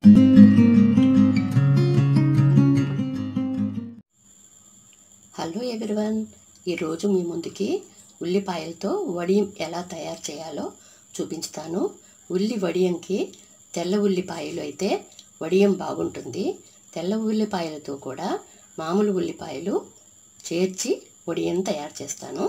hello everyone ఈరోజు మీ ముందుకి ఉల్లిపాయలతో వడియం ఎలా తయారు చేయాలో చూపించుతాను ఉల్లి వడియంకి తెల్ల ఉల్లిపాయలు అయితే వడియం బాగుంటుంది తెల్ల ఉల్లిపాయలతో కూడా మామూలు ఉల్లిపాయలు చేర్చి వడియం తయారు చేస్తాను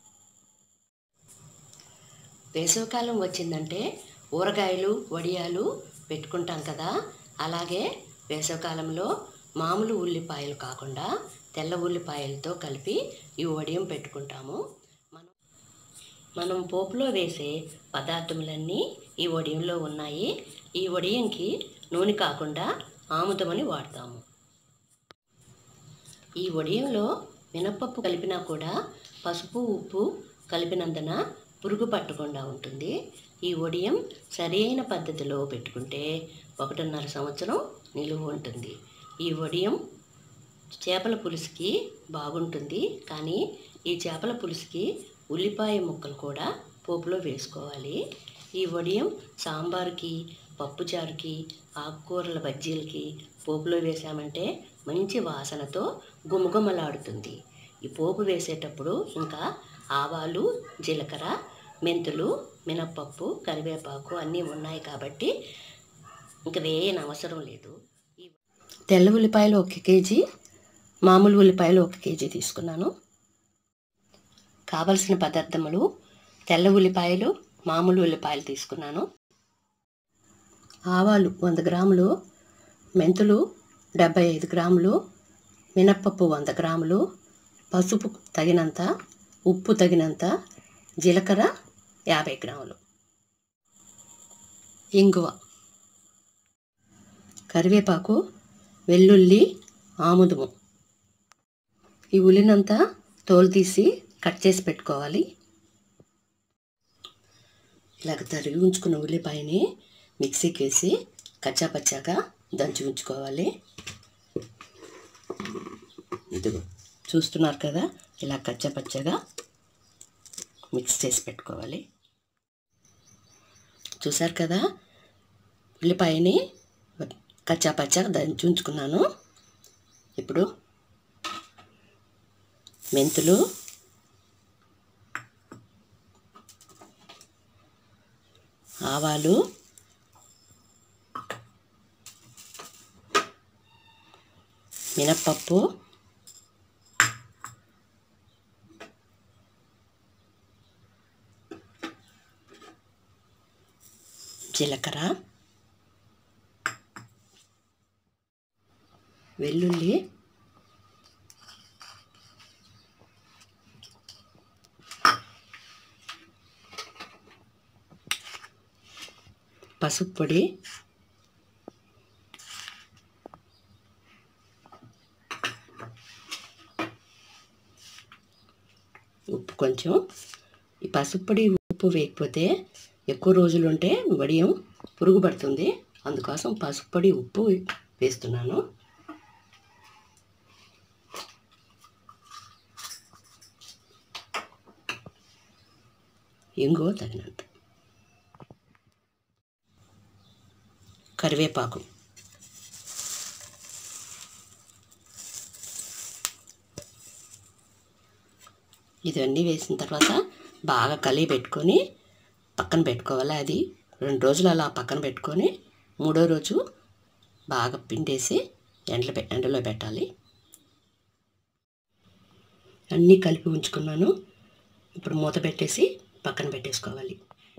వేసవికాలం వచ్చిందంటే ఊరగాయలు వడియాలు పెట్టుకుంటాం కదా అలాగే వేసవికాలంలో మామూలు ఉల్లిపాయలు కాకుండా తెల్ల ఉల్లిపాయలతో కలిపి ఈ వడియం పెట్టుకుంటాము మనం మనం పోపులో వేసే పదార్థములన్నీ ఈ వడియంలో ఉన్నాయి ఈ వడియంకి నూనె కాకుండా ఆముదమని వాడతాము ఈ వడియంలో మినప్పప్పు కలిపినా కూడా పసుపు ఉప్పు కలిపినందున పురుగు పట్టకుండా ఉంటుంది ఈ వడియం సరైన పద్ధతిలో పెట్టుకుంటే ఒకటిన్నర సంవత్సరం నిలువ ఉంటుంది ఈ వడియం చేపల పులుసుకి బాగుంటుంది కానీ ఈ చేపల పులుసుకి ఉల్లిపాయ ముక్కలు కూడా పోపులో వేసుకోవాలి ఈ వడియం సాంబార్కి పప్పుచారుకి ఆకుకూరల బజ్జీలకి పోపులో వేసామంటే మంచి వాసనతో గుమగుమలాడుతుంది ఈ పోపు వేసేటప్పుడు ఇంకా ఆవాలు జీలకర్ర మెంతులు మినప్పప్పు కరివేపాకు అన్నీ ఉన్నాయి కాబట్టి ఇంక వేయని అవసరం లేదు తెల్ల ఉల్లిపాయలు ఒక కేజీ మామూలు ఉల్లిపాయలు ఒక కేజీ తీసుకున్నాను కావలసిన పదార్థములు తెల్ల ఉల్లిపాయలు మామూలు ఉల్లిపాయలు తీసుకున్నాను ఆవాలు వంద గ్రాములు మెంతులు డెబ్బై ఐదు గ్రాములు మినప్పప్పు వంద గ్రాములు పసుపు తగినంత ఉప్పు తగినంత జీలకర్ర యాభై గ్రాములు ఇంగువ కరివేపాకు వెల్లుల్లి ఆముదము ఈ ఉల్లినంతా తోలు తీసి కట్ చేసి పెట్టుకోవాలి ఇలాగ తరిగి ఉంచుకున్న ఉల్లిపాయని మిక్సీకి వేసి కచ్చాపచ్చాగా దంచి ఉంచుకోవాలి ఇదిగో చూస్తున్నారు కదా ఇలా కచ్చాపచ్చగా మిక్స్ చేసి పెట్టుకోవాలి చూసారు కదా ఉల్లిపాయని కచ్చాపచ్చగా దంచి ఉంచుకున్నాను ఇప్పుడు మెంతులు ఆవాలు మినప్పప్పు జీలకర్ర వెల్లుల్లి పసుపు పొడి ఉప్పు కొంచెం ఈ పసుపు పొడి ఉప్పు వేయకపోతే ఎక్కువ రోజులు ఉంటే వడియం పురుగు పడుతుంది అందుకోసం పసుపు పొడి ఉప్పు వేస్తున్నాను ఇంగువ తగినంత కరివేపాకు ఇవన్నీ వేసిన తర్వాత బాగా కలిగి పెట్టుకొని పక్కన పెట్టుకోవాలి అది రెండు రోజులు అలా పక్కన పెట్టుకొని మూడో రోజు బాగా పిండేసి ఎండలో పె ఎండలో పెట్టాలి అన్నీ కలిపి ఉంచుకున్నాను ఇప్పుడు మూత పెట్టేసి పక్కన పెట్టేసుకోవాలి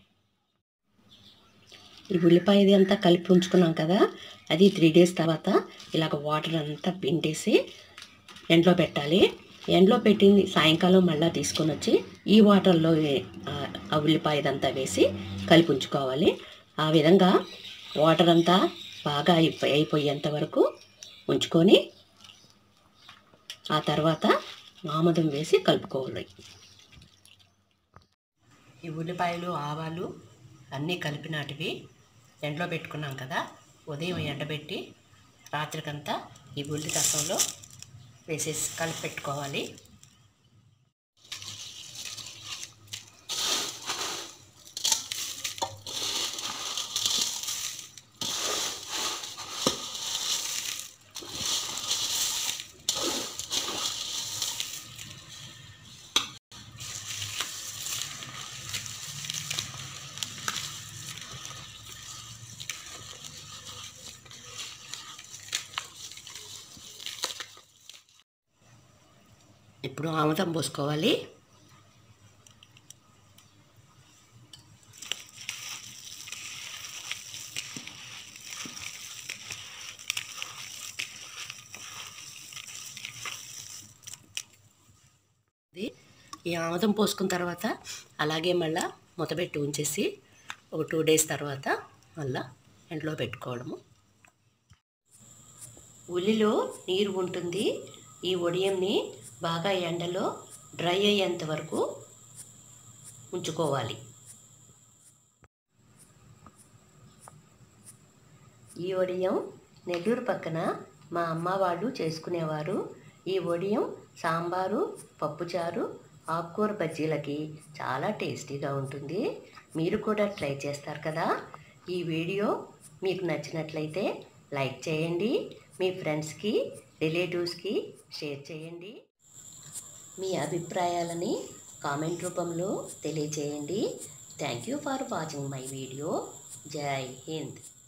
ఈ ఉల్లిపాయది అంతా కలిపి ఉంచుకున్నాం కదా అది త్రీ డేస్ తర్వాత ఇలాగ వాటర్ అంతా పిండేసి ఎండలో పెట్టాలి ఎండలో పెట్టింది సాయంకాలం మళ్ళీ తీసుకొని వచ్చి ఈ వాటర్లో ఆ ఉల్లిపాయదంతా వేసి కలిపి ఉంచుకోవాలి ఆ విధంగా వాటర్ అంతా బాగా అయిపోయి అయిపోయేంత వరకు ఉంచుకొని ఆ తర్వాత ఆముదం వేసి కలుపుకోవాలి ఈ ఉల్లిపాయలు ఆవాలు అన్నీ కలిపినాటివి ఎండలో పెట్టుకున్నాం కదా ఉదయం ఎండబెట్టి రాత్రికంతా ఈ ఉల్లి రసంలో వేసేసి కలిపి పెట్టుకోవాలి ఇప్పుడు ఆముదం పోసుకోవాలి ఇది ఈ ఆముదం పోసుకున్న తర్వాత అలాగే మళ్ళా మూతపెట్టి ఉంచేసి ఒక టూ డేస్ తర్వాత మళ్ళా ఎండలో పెట్టుకోవడము ఉల్లిలో నీరు ఉంటుంది ఈ ఒడియంని బాగా ఎండలో డ్రై అయ్యేంత వరకు ఉంచుకోవాలి ఈ వడియం నెల్లూరు పక్కన మా అమ్మ వాళ్ళు చేసుకునేవారు ఈ వడియం సాంబారు పప్పుచారు ఆకుకూర బజ్జీలకి చాలా టేస్టీగా ఉంటుంది మీరు కూడా ట్రై చేస్తారు కదా ఈ వీడియో మీకు నచ్చినట్లయితే లైక్ చేయండి మీ ఫ్రెండ్స్కి రిలేటివ్స్కి షేర్ చేయండి మీ అభిప్రాయాలని కామెంట్ రూపంలో తెలియచేయండి thank you for watching my video Jai Hind